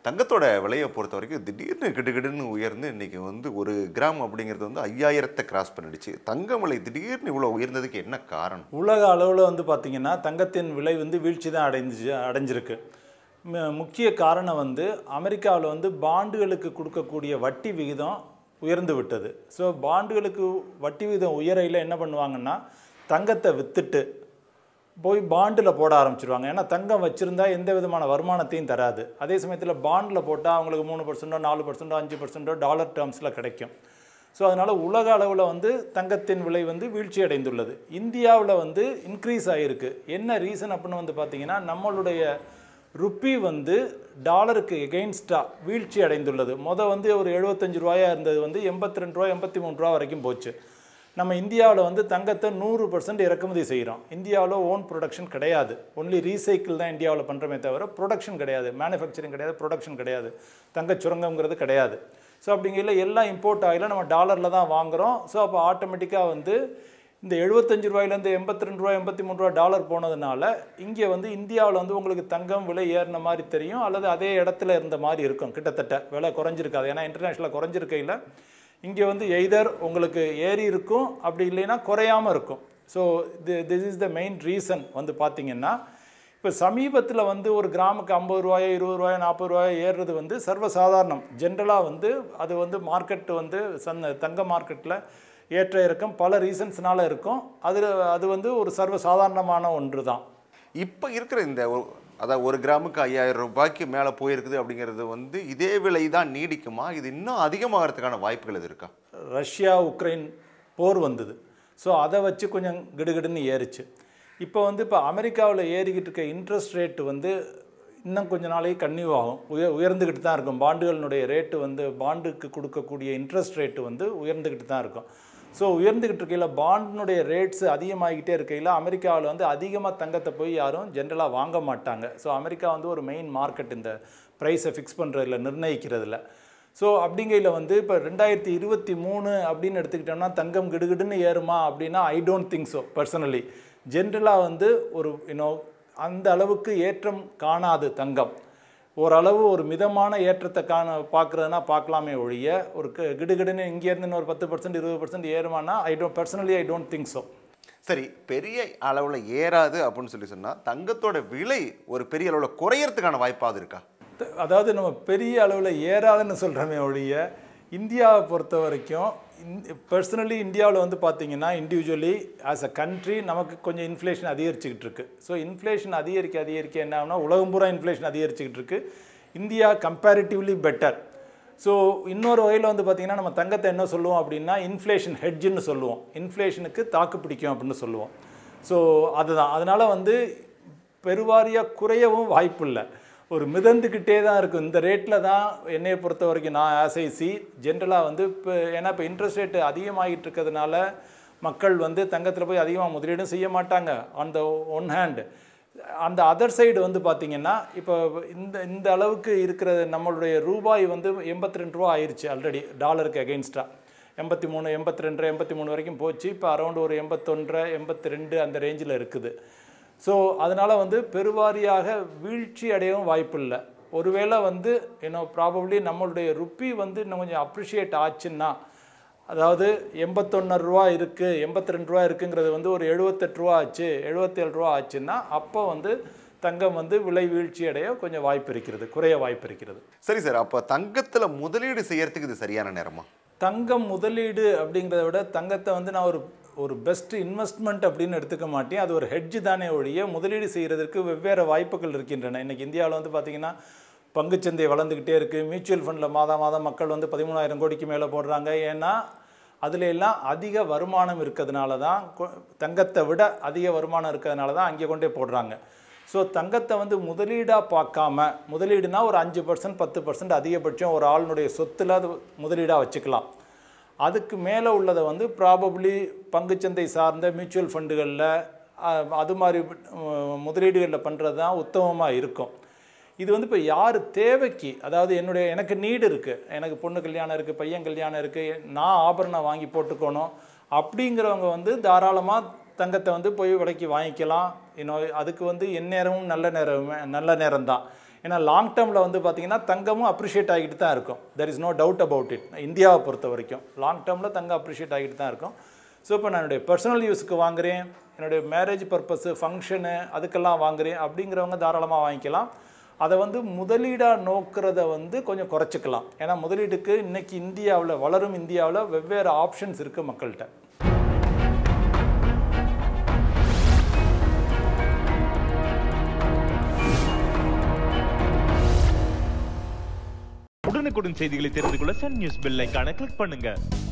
தங்கத்தோட விலையை பொறுத்த வரைக்கும் திடீர்னு கிடுகிடுன்னு உயர்ந்து இன்னைக்கு வந்து ஒரு கிராம் அப்படிங்கிறது வந்து ஐயாயிரத்தை கிராஸ் பண்ணிடுச்சு தங்கம் விலை திடீர்னு இவ்வளோ உயர்ந்ததுக்கு என்ன காரணம் உலக அளவில் வந்து பார்த்திங்கன்னா தங்கத்தின் விலை வந்து வீழ்ச்சி தான் அடைஞ்சு அடைஞ்சிருக்கு மு- முக்கிய காரணம் வந்து அமெரிக்காவில் வந்து பாண்டுகளுக்கு கொடுக்கக்கூடிய வட்டி விகிதம் உயர்ந்து விட்டது ஸோ பாண்டுகளுக்கு வட்டி விகிதம் உயரையில் என்ன பண்ணுவாங்கன்னா தங்கத்தை விற்றுட்டு போய் பாண்டில் போட ஆரம்பிச்சிருவாங்க ஏன்னா தங்கம் வச்சுருந்தா எந்த விதமான வருமானத்தையும் தராது அதே சமயத்தில் பாண்டில் போட்டால் அவங்களுக்கு மூணு பர்சன்டோ நாலு பர்சன்டோ அஞ்சு பர்சன்டோ டாலர் டேர்ம்ஸில் கிடைக்கும் ஸோ அதனால் உலக அளவில் வந்து தங்கத்தின் விலை வந்து வீழ்ச்சி அடைந்துள்ளது இந்தியாவில் வந்து இன்க்ரீஸ் ஆகிருக்கு என்ன ரீசன் அப்படின்னு வந்து பார்த்தீங்கன்னா நம்மளுடைய ருப்பி வந்து டாலருக்கு எகெயின்ஸ்டாக வீழ்ச்சி அடைந்துள்ளது மொதல் வந்து ஒரு எழுபத்தஞ்சு ரூபாயா இருந்தது வந்து எண்பத்தி ரெண்டு ரூபா எண்பத்தி மூணு ரூபா வரைக்கும் போச்சு நம்ம இந்தியாவில் வந்து தங்கத்தை நூறு பர்சன்ட் இறக்குமதி செய்கிறோம் இந்தியாவில் ஓன் ப்ரொடக்ஷன் கிடையாது ஒன்லி ரீசைக்கிள் தான் இந்தியாவில் பண்ணுறமே தவிர ப்ரொடக்ஷன் கிடையாது மேனுஃபேக்சரிங் கிடையாது ப்ரொடக்ஷன் கிடையாது தங்கச் சுரங்கம்ங்கிறது கிடையாது ஸோ அப்படிங்கையில் எல்லாம் இம்போர்ட் ஆகல நம்ம டாலரில் தான் வாங்குகிறோம் ஸோ அப்போ ஆட்டோமேட்டிக்காக வந்து இந்த எழுபத்தஞ்சு ரூபாயிலேருந்து எண்பத்தி ரெண்டு ரூபா எண்பத்தி மூணு ரூபா டாலர் போனதுனால இங்கே வந்து இந்தியாவில் வந்து உங்களுக்கு தங்கம் விலை ஏறின மாதிரி தெரியும் அல்லது அதே இடத்துல இருந்த மாதிரி இருக்கும் கிட்டத்தட்ட விலை குறைஞ்சிருக்காது ஏன்னா இன்டர்நேஷ்னலாக குறைஞ்சிருக்கையில் இங்கே வந்து எய்தர் உங்களுக்கு ஏறி இருக்கும் அப்படி இல்லைன்னா குறையாமல் இருக்கும் so the this is the main reason வந்து பார்த்தீங்கன்னா இப்போ சமீபத்தில் வந்து ஒரு கிராமுக்கு ஐம்பது ரூபாயோ இருபது ரூபாயோ நாற்பது ரூபாயோ ஏறுறது வந்து சர்வசாதாரணம் ஜென்ரலாக வந்து அது வந்து மார்க்கெட் வந்து சந்த தங்க மார்க்கெட்டில் ஏற்ற இறக்கம் பல ரீசன்ஸ்னால இருக்கும் அது அது வந்து ஒரு சர்வசாதாரணமான ஒன்று தான் இப்போ இருக்கிற இந்த ஒரு- அதாவது ஒரு கிராமுக்கு ஐயாயிரம் ரூபாய்க்கு மேலே போயிருக்குது அப்படிங்கிறது வந்து இதே விலை தான் நீடிக்குமா இது இன்னும் அதிகமாகிறதுக்கான வாய்ப்புகள் எது இருக்கா ரஷ்யா உக்ரைன் போர் வந்தது ஸோ அதை வச்சு கொஞ்சம் கிடுகிடுன்னு ஏறிச்சு இப்போ வந்து இப்போ அமெரிக்காவில் ஏறிக்கிட்டு இருக்க இன்ட்ரெஸ்ட் ரேட்டு வந்து இன்னும் கொஞ்ச நாளைக்கு கன்னியூ ஆகும் உய உயர்ந்துக்கிட்டு தான் இருக்கும் பாண்டுகளினுடைய ரேட்டு வந்து பாண்டுக்கு கொடுக்கக்கூடிய இன்ட்ரெஸ்ட் ரேட்டு வந்து உயர்ந்துக்கிட்டு தான் இருக்கும் ஸோ உயர்ந்துக்கிட்டு இருக்கையில் பாண்டினுடைய ரேட்ஸ் அதிகமாகிக்கிட்டே இருக்கையில் அமெரிக்காவில் வந்து அதிகமாக தங்கத்தை போய் யாரும் ஜென்ரலாக வாங்க மாட்டாங்க ஸோ அமெரிக்கா வந்து ஒரு மெயின் மார்க்கெட் இந்த ப்ரைஸை ஃபிக்ஸ் பண்ணுறதுல நிர்ணயிக்கிறதுல ஸோ அப்படிங்கையில் வந்து இப்போ ரெண்டாயிரத்தி இருபத்தி மூணு அப்படின்னு எடுத்துக்கிட்டோம்னா தங்கம் கிடுகிடுன்னு ஏறுமா அப்படின்னா I don't think so personally ஜென்ரலாக வந்து ஒரு யூனோ அந்த அளவுக்கு ஏற்றம் காணாது தங்கம் ஓரளவு ஒரு மிதமான ஏற்றத்தை காண பார்க்குறதுனா பார்க்கலாமே ஒழிய ஒரு க- கிடுகிடுன்னு இங்கேருந்து ஒரு பத்து பர்சன்ட் இருபது பர்சன்ட் ஏறுமானா I don't personally I don't think so சரி பெரிய அளவில் ஏறாது அப்படின்னு சொல்லி சொன்னால் தங்கத்தோட விலை ஒரு பெரிய அளவில் குறையறதுக்கான வாய்ப்பாவது இருக்கா த- அதாவது நம்ம பெரிய அளவில் ஏறாதுன்னு சொல்கிறோமே ஒழிய இந்தியாவை பொறுத்த வரைக்கும் பர்சனலி இந்தியாவில் வந்து பார்த்தீங்கன்னா இண்டிவிஜுவலி ஆஸ் அ கண்ட்ரி நமக்கு கொஞ்சம் இன்ஃப்ளேஷன் அதிகரிச்சுக்கிட்டு இருக்கு ஸோ இன்ஃப்ளேஷன் அதிகரிக்க அதிகரிக்க என்ன ஆகுனா உலகம் பூரா இன்ஃப்ளேஷன் அதிகரிச்சுக்கிட்டு இருக்கு இந்தியா கம்பேரிட்டிவ்லி பெட்டர் ஸோ இன்னொரு வகையில் வந்து பார்த்திங்கன்னா நம்ம தங்கத்தை என்ன சொல்லுவோம் அப்படின்னா இன்ஃப்ளேஷன் ஹெட்ஜுன்னு சொல்லுவோம் இன்ஃப்ளேஷனுக்கு தாக்கு பிடிக்கும் அப்படின்னு சொல்லுவோம் ஸோ அதுதான் அதனால் வந்து பெருவாரியாக குறையவும் வாய்ப்பு இல்லை ஒரு மிதந்துக்கிட்டே தான் இருக்கும் இந்த ரேட்டில் தான் என்னையை பொறுத்த வரைக்கும் நான் ஆசைசி ஜென்ரலாக வந்து இப்போ ஏன்னா இப்போ இன்ட்ரெஸ்ட் ரேட்டு அதிகமாகிட்டு இருக்கிறதுனால மக்கள் வந்து தங்கத்தில் போய் அதிகமாக முதலீடும் செய்ய மாட்டாங்க ஆன் த ஒன் ஹேண்ட் அந்த அதர் சைடு வந்து பார்த்திங்கன்னா இப்போ இந்த இந்த அளவுக்கு இருக்கிற நம்மளுடைய ரூபாய் வந்து எண்பத்தி ரெண்டு ரூபா ஆயிடுச்சு ஆல்ரெடி டாலருக்கு அகெயின்ஸ்டாக எண்பத்தி மூணு எண்பத்தி ரெண்டு எண்பத்தி மூணு வரைக்கும் போச்சு இப்போ அரௌண்ட் ஒரு எண்பத்தொன்றரை எண்பத்தி ரெண்டு அந்த ரேஞ்சில் இருக்குது ஸோ அதனால் வந்து பெருவாரியாக வீழ்ச்சி அடையவும் வாய்ப்பில்லை ஒருவேளை வந்து இன்னும் ப்ராபப்ளி நம்மளுடைய ருப்பி வந்து இன்னும் கொஞ்சம் அப்ரிஷியேட் ஆச்சுன்னா அதாவது எண்பத்தொன்னூறு ரூபா இருக்குது எண்பத்தி ரெண்டு ரூபா இருக்குங்கிறது வந்து ஒரு எழுபத்தெட்டு ரூபா ஆச்சு எழுபத்தேழு ரூபா ஆச்சுன்னா அப்போ வந்து தங்கம் வந்து விலை வீழ்ச்சி அடைய கொஞ்சம் வாய்ப்பு இருக்கிறது குறைய வாய்ப்பு இருக்கிறது சரி சார் அப்போ தங்கத்தில் முதலீடு செய்யறதுக்கு இது சரியான நேரமா தங்கம் முதலீடு அப்படிங்கிறத விட தங்கத்தை வந்து நான் ஒரு ஒரு பெஸ்ட் இன்வெஸ்ட்மெண்ட் அப்படின்னு எடுத்துக்க மாட்டேன் அது ஒரு ஹெட்ஜ் தானே ஒழிய முதலீடு செய்கிறதுக்கு வெவ்வேறு வாய்ப்புகள் இருக்கின்றன இன்றைக்கி இந்தியாவில் வந்து பார்த்திங்கன்னா பங்குச்சந்தை வளர்ந்துக்கிட்டே இருக்குது மியூச்சுவல் ஃபண்டில் மாதம் மாதம் மக்கள் வந்து பதிமூணாயிரம் கோடிக்கு மேலே போடுறாங்க ஏன்னா அதுல எல்லாம் அதிக வருமானம் இருக்கிறதுனால தான் கொ- தங்கத்தை விட அதிக வருமானம் இருக்கிறதுனால தான் அங்கே கொண்டே போடுறாங்க ஸோ தங்கத்தை வந்து முதலீடாக பார்க்காம முதலீடுனா ஒரு அஞ்சு பர்சன்ட் பத்து பர்சன்ட் அதிகபட்சம் ஒரு ஆளுனுடைய சொத்தில் அது முதலீடாக வச்சுக்கலாம் அதுக்கு மேலே உள்ளதை வந்து ப்ராபப்ளி பங்குச்சந்தை சார்ந்த மியூச்சுவல் ஃபண்டுகளில் அது மாதிரி அஹ், முதலீடுகளில் பண்ணுறது தான் உத்தமமாக இருக்கும் இது வந்து இப்போ யார் தேவைக்கு அதாவது என்னுடைய எனக்கு நீடு இருக்குது எனக்கு பொண்ணு கல்யாணம் இருக்குது பையன் கல்யாணம் இருக்குது நான் ஆபரணம் வாங்கி போட்டுக்கணும் அப்படிங்கிறவங்க வந்து தாராளமாக தங்கத்தை வந்து போய் விலைக்கு வாங்கிக்கலாம் இன்னும் அதுக்கு வந்து எந்நேரமும் நல்ல நேரம் நல்ல நேரம் தான் ஏன்னா லாங் டேர்மில் வந்து பார்த்தீங்கன்னா தங்கமும் அப்ரிஷியேட் ஆகிட்டு தான் இருக்கும் there is no doubt about it இந்தியாவை பொறுத்த வரைக்கும் லாங் டேர்மில் தங்கம் அப்ரிஷியேட் ஆகிட்டு தான் இருக்கும் ஸோ இப்போ நான் என்னுடைய பர்சனல் யூஸுக்கு வாங்குறேன் என்னுடைய மேரேஜ் பர்பஸு ஃபங்க்ஷனு அதுக்கெல்லாம் வாங்குறேன் அப்படிங்கிறவங்க தாராளமாக வாங்கிக்கலாம் அதை வந்து முதலீடாக நோக்கிறத வந்து கொஞ்சம் குறைச்சிக்கலாம் ஏன்னா முதலீட்டுக்கு இன்னைக்கு இந்தியாவில் வளரும் இந்தியாவில் வெவ்வேறு ஆப்ஷன்ஸ் இருக்குது மக்கள்கிட்ட உடனுக்குடன் செய்திகளை தெரிந்து கொள்ள சன் நியூஸ் பெல் ஐகானை கிளிக் பண்ணுங்க